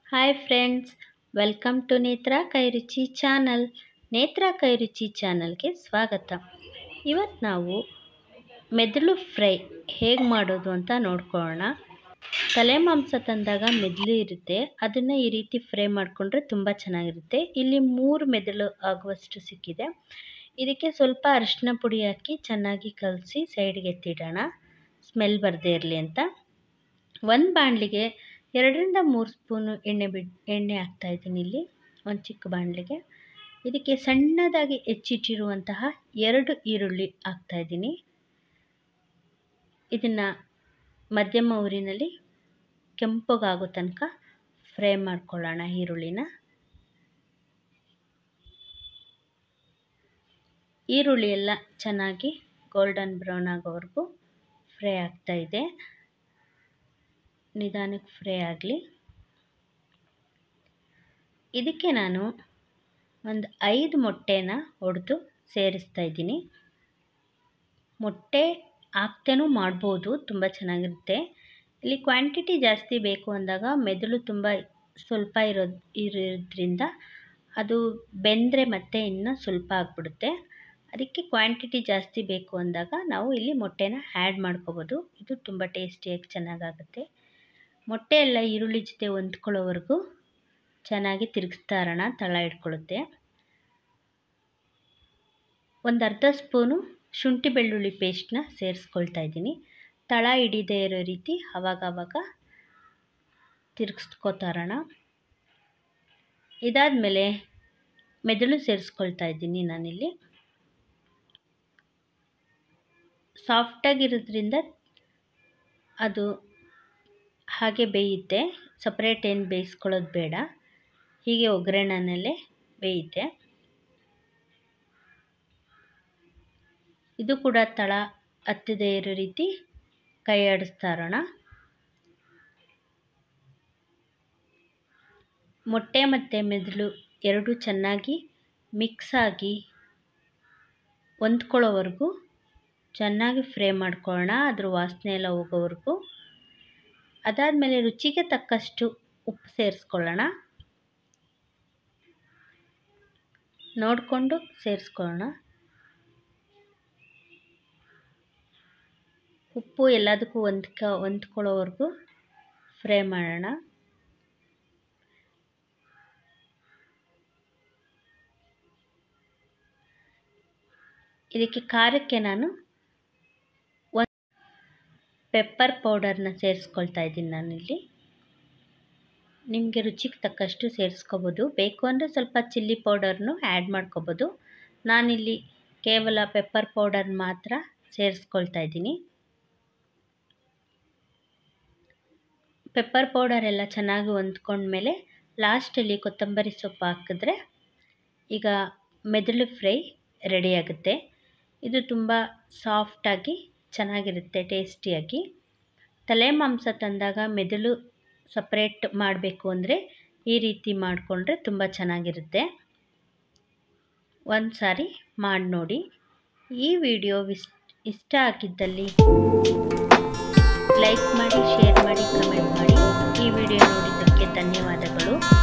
hi friends welcome to Nethra Kairuchi channel Nethra Kairuchi ಚಾನಲ್ಗೆ ಸ್ವಾಗತ ಇವತ್ತು ನಾವು ಮೆದುಳು ಫ್ರೈ ಹೇಗೆ ಮಾಡೋದು ಅಂತ ನೋಡ್ಕೊಳ್ಳೋಣ ತಲೆ ಮಾಂಸ ತಂದಾಗ ಮೆದುಳು ಇರುತ್ತೆ ಅದನ್ನು ಈ ರೀತಿ ಫ್ರೈ ಮಾಡಿಕೊಂಡ್ರೆ ತುಂಬ ಚೆನ್ನಾಗಿರುತ್ತೆ ಇಲ್ಲಿ ಮೂರು ಮೆದುಳು ಆಗುವಷ್ಟು ಸಿಕ್ಕಿದೆ ಇದಕ್ಕೆ ಸ್ವಲ್ಪ ಅರಿಶಿನ ಪುಡಿ ಹಾಕಿ ಚೆನ್ನಾಗಿ ಕಲಸಿ ಸೈಡ್ಗೆ ಎತ್ತಿಡೋಣ ಸ್ಮೆಲ್ ಬರದೇ ಇರಲಿ ಅಂತ ಒಂದು ಬಾಣಲಿಗೆ ಎರಡರಿಂದ ಮೂರು ಸ್ಪೂನು ಎಣ್ಣೆ ಬಿಡ್ ಎಣ್ಣೆ ಹಾಕ್ತಾಯಿದ್ದೀನಿ ಇಲ್ಲಿ ಒಂದು ಚಿಕ್ಕ ಬಾಣಲಿಗೆ ಇದಕ್ಕೆ ಸಣ್ಣದಾಗಿ ಹೆಚ್ಚಿಟ್ಟಿರುವಂತಹ ಎರಡು ಈರುಳ್ಳಿ ಹಾಕ್ತಾಯಿದ್ದೀನಿ ಇದನ್ನು ಮಧ್ಯಮ ಊರಿನಲ್ಲಿ ಕೆಂಪಗಾಗೋ ತನಕ ಫ್ರೈ ಮಾಡ್ಕೊಳ್ಳೋಣ ಈರುಳ್ಳಿನ ಈರುಳ್ಳಿ ಎಲ್ಲ ಚೆನ್ನಾಗಿ ಗೋಲ್ಡನ್ ಬ್ರೌನ್ ಆಗೋವರೆಗೂ ಫ್ರೈ ಆಗ್ತಾಯಿದೆ ನಿಧಾನಕ್ಕೆ ಫ್ರೈ ಆಗಲಿ ಇದಕ್ಕೆ ನಾನು ಒಂದು ಐದು ಮೊಟ್ಟೆನ ಒಡೆದು ಸೇರಿಸ್ತಾ ಇದ್ದೀನಿ ಮೊಟ್ಟೆ ಹಾಕ್ತೇನೂ ಮಾಡ್ಬೋದು ತುಂಬ ಚೆನ್ನಾಗಿರುತ್ತೆ ಇಲ್ಲಿ ಕ್ವಾಂಟಿಟಿ ಜಾಸ್ತಿ ಬೇಕು ಅಂದಾಗ ಮೆದುಳು ತುಂಬ ಸ್ವಲ್ಪ ಇರೋದು ಇರೋದ್ರಿಂದ ಅದು ಬೆಂದರೆ ಮತ್ತೆ ಇನ್ನು ಸ್ವಲ್ಪ ಆಗಿಬಿಡುತ್ತೆ ಅದಕ್ಕೆ ಕ್ವಾಂಟಿಟಿ ಜಾಸ್ತಿ ಬೇಕು ಅಂದಾಗ ನಾವು ಇಲ್ಲಿ ಮೊಟ್ಟೆನ ಆ್ಯಡ್ ಮಾಡ್ಕೋಬೋದು ಇದು ತುಂಬ ಟೇಸ್ಟಿಯಾಗಿ ಚೆನ್ನಾಗಾಗುತ್ತೆ ಮೊಟ್ಟೆ ಎಲ್ಲ ಈರುಳ್ಳಿ ಜೊತೆ ಹೊಂದ್ಕೊಳ್ಳೋವರೆಗೂ ಚೆನ್ನಾಗಿ ತಿರುಗಿಸ್ತಾ ಇರೋಣ ತಳ ಇಟ್ಕೊಳ್ಳುತ್ತೆ ಒಂದು ಅರ್ಧ ಸ್ಪೂನು ಶುಂಠಿ ಬೆಳ್ಳುಳ್ಳಿ ಪೇಸ್ಟ್ನ ಸೇರಿಸ್ಕೊಳ್ತಾ ಇದ್ದೀನಿ ತಳ ಹಿಡಿದೇ ಇರೋ ರೀತಿ ಅವಾಗವಾಗ ತಿರುಗಿಸ್ಕೋತಾ ಇರೋಣ ಇದಾದಮೇಲೆ ಮೆದುಳು ಸೇರಿಸ್ಕೊಳ್ತಾ ಇದ್ದೀನಿ ನಾನಿಲ್ಲಿ ಸಾಫ್ಟಾಗಿರೋದ್ರಿಂದ ಅದು ಹಾಗೆ ಬೇಯುತ್ತೆ ಸಪ್ರೇಟ್ ಏನು ಬೇಯಿಸ್ಕೊಳ್ಳೋದು ಬೇಡ ಹೀಗೆ ಒಗ್ಗರಣೆನಲ್ಲೇ ಬೇಯುತ್ತೆ ಇದು ಕೂಡ ತಳ ಹತ್ತದೇ ಇರೋ ರೀತಿ ಕೈ ಆಡಿಸ್ತಾ ಇರೋಣ ಮೊಟ್ಟೆ ಮತ್ತು ಮೆದುಳು ಎರಡೂ ಚೆನ್ನಾಗಿ ಮಿಕ್ಸ್ ಆಗಿ ಹೊಂದ್ಕೊಳ್ಳೋವರೆಗೂ ಚೆನ್ನಾಗಿ ಫ್ರೈ ಮಾಡ್ಕೊಳ್ಳೋಣ ಅದ್ರ ವಾಸನೆ ಎಲ್ಲ ಹೋಗೋವರೆಗೂ ಅದಾದಮೇಲೆ ರುಚಿಗೆ ತಕ್ಕಷ್ಟು ಉಪ್ಪು ಸೇರಿಸ್ಕೊಳ್ಳೋಣ ನೋಡಿಕೊಂಡು ಸೇರಿಸ್ಕೊಳ್ಳೋಣ ಉಪ್ಪು ಎಲ್ಲದಕ್ಕೂ ಹೊಂದ್ಕ ಹೊಂದ್ಕೊಳ್ಳೋವರೆಗೂ ಫ್ರೈ ಮಾಡೋಣ ಇದಕ್ಕೆ ಖಾರಕ್ಕೆ ನಾನು ಒಂದು ಪೆಪ್ಪರ್ ಪೌಡರ್ನ ಸೇರಿಸ್ಕೊಳ್ತಾ ಇದ್ದೀನಿ ನಾನಿಲ್ಲಿ ನಿಮಗೆ ರುಚಿಗೆ ತಕ್ಕಷ್ಟು ಸೇರಿಸ್ಕೋಬೋದು ಬೇಕು ಅಂದರೆ ಸ್ವಲ್ಪ ಚಿಲ್ಲಿ ಪೌಡರ್ನು ಆ್ಯಡ್ ಮಾಡ್ಕೋಬೋದು ನಾನಿಲ್ಲಿ ಕೇವಲ ಪೆಪ್ಪರ್ ಪೌಡರ್ ಮಾತ್ರ ಸೇರಿಸ್ಕೊಳ್ತಾ ಇದ್ದೀನಿ ಪೆಪ್ಪರ್ ಪೌಡರ್ ಎಲ್ಲ ಚೆನ್ನಾಗಿ ಹೊಂದ್ಕೊಂಡ್ಮೇಲೆ ಲಾಸ್ಟಲ್ಲಿ ಕೊತ್ತಂಬರಿ ಸೊಪ್ಪು ಹಾಕಿದ್ರೆ ಈಗ ಮೆದುಳು ಫ್ರೈ ರೆಡಿಯಾಗುತ್ತೆ ಇದು ತುಂಬ ಸಾಫ್ಟಾಗಿ ಚೆನ್ನಾಗಿರುತ್ತೆ ಟೇಸ್ಟಿಯಾಗಿ ತಲೆ ಮಾಂಸ ತಂದಾಗ ಮೆದುಳು ಸಪ್ರೇಟ್ ಮಾಡಬೇಕು ಅಂದರೆ ಈ ರೀತಿ ಮಾಡಿಕೊಂಡ್ರೆ ತುಂಬ ಚೆನ್ನಾಗಿರುತ್ತೆ ಒಂದು ಸಾರಿ ಮಾಡಿ ನೋಡಿ ಈ ವಿಡಿಯೋ ಇಷ್ಟ ಇಷ್ಟ ಆಗಿದ್ದಲ್ಲಿ ಲೈಕ್ ಮಾಡಿ ಶೇರ್ ಮಾಡಿ ಕಮೆಂಟ್ ಮಾಡಿ ಈ ವಿಡಿಯೋ ನೋಡಿದ್ದಕ್ಕೆ ಧನ್ಯವಾದಗಳು